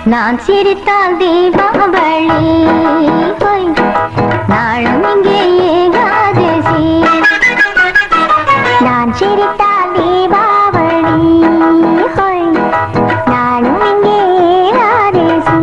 நான் சிரித்தால் தீபாவளி ஹோய். நாளும் இங்கே ஏகாதசி நான் சிரித்தால் தீபாவளி ஹோய். நாளும் இங்கே ஏகாதசி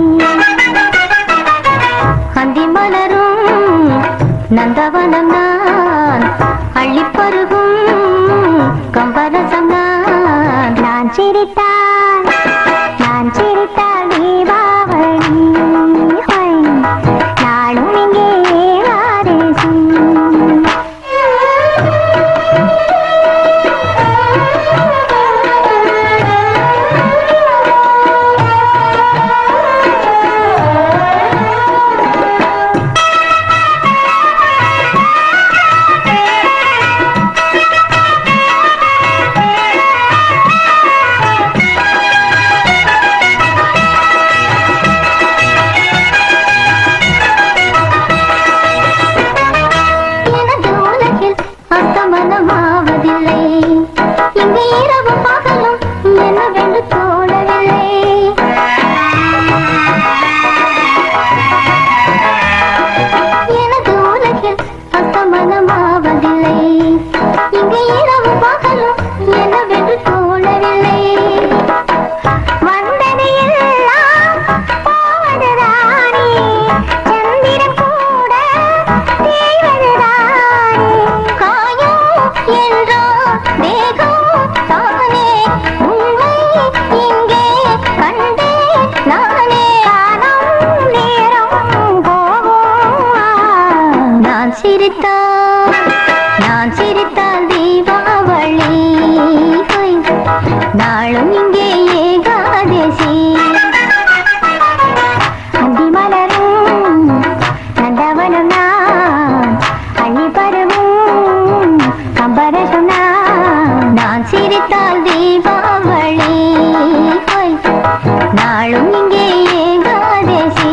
அந்தி மலரும் நந்தவனம் நான் அள்ளிப்பருகும் கம்பரசம் நான் நான் சிரித்தால் நான் சிரித்தால் தீபாவளி ஹோய். நாளும் இங்கே ஏகாதசி எனது உலகில் அஸ்தமனமாவதில்லை இங்கு இரவு பகலும் என்னவென்று தோணவில்லை எனது உலகில் அஸ்தமனமாவதில்லை இங்கு இரவு பகலும் என்னவென்று தோணவில்லை வந்தது எல்லாம் போவதுதானே சந்திரன் கூட தேய்வதுதானே காயம் என்றோ தேகம் தானே உண்மை இங்கே கண்டே நானே காலம் நேரம் போகும் நான் சிரித்தால் நான் சிரித்தால் தீபாவளி ஹொய். நாளும் இங்கே ஏகாதசி அந்தி மலரும் நந்தவனம் நான் அள்ளி பருவும் கம்பரசம் நான் நான் சிரித்தால் தீபாவளி ஹொய். நாளும் இங்கே Ekadashi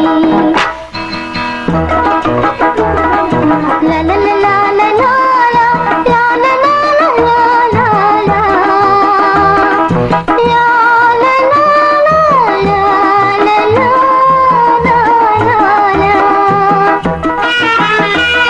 La la la la la la la la la la la la la la La la la la la la la la la la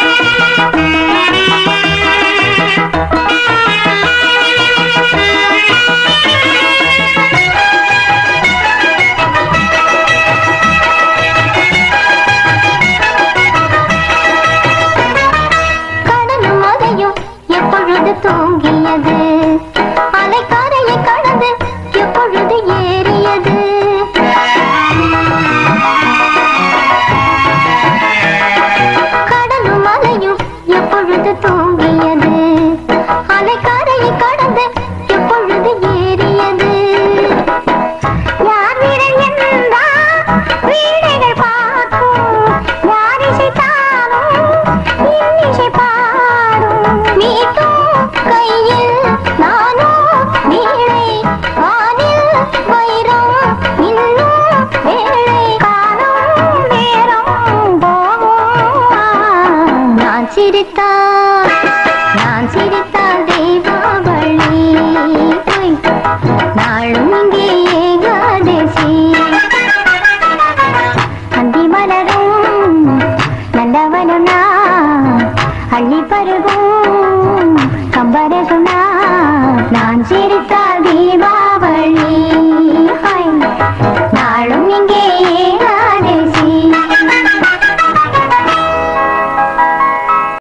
கடலும் அதையும் எப்பொழுது தூங்கியது அலைக்காரையை கடந்து எப்பொழுது ஏறியது கடலும் அலையும் எப்பொழுது தூங்கியது அலைக்காரையை கடந்து எப்பொழுது ஏறியது யார் விரல் என்றால் வீணைகள் பார்க்கும் யார் இசைத்தாலும் இன்னிசை பாடும் மீட்டும் கையில் நானும் வீணை வானில் வைரம் இன்னும் வேளை காலம் நேரம் போகும் நான் சிரித்தால் நான் சிரித்தால் தீபாவளி ஹொய். நாளும் இங்கே ஏகாதசி அந்தி மலரும் நல்லவனும் நான் அள்ளி பருகும் கம்பரசும் நான் நான் சிரித்தால்